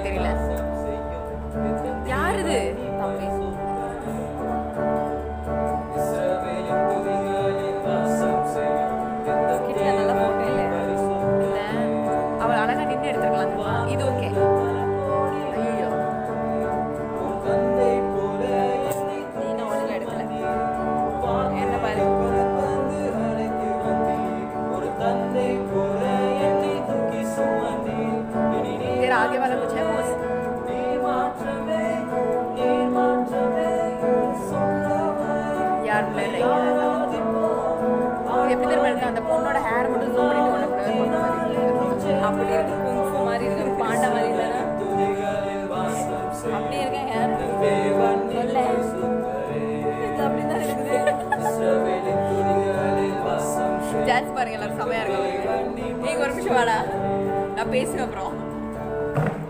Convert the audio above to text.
தெரியல யார் இது தம்பி கிட்ட நல்லா போட்டோ இல்லையா இல்ல அவள் அழகா நின்று எடுத்துருக்கலாம் தெரியுமா? இது ஓகே ஐயோ நீ நான் ஒழுங்கா எடுக்கல என்ன பாரு तेरा आगे वाला कुछ है वो யார் பிளர் இது எப்படி தெரியுமா இருக்கு அந்த பொண்ணோட ஹேர் மட்டும் ஜூம் பண்ணிட்டு உன்னை பிளர் பண்ண மாதிரி இருக்கு. அப்படி இருக்கு குங்ஃபு மாதிரி இருக்கு பாண்டா மாதிரி இல்லைனா அப்படி இருக்கேன் ஹேர் சொல்ல இது அப்படிதான் இருக்குது டான்ஸ் பாருங்க எல்லாரும் செமையா இருக்காங்க நீங்க ஒரு நிமிஷம் வாடா நான் பேசுவேன் அப்புறம்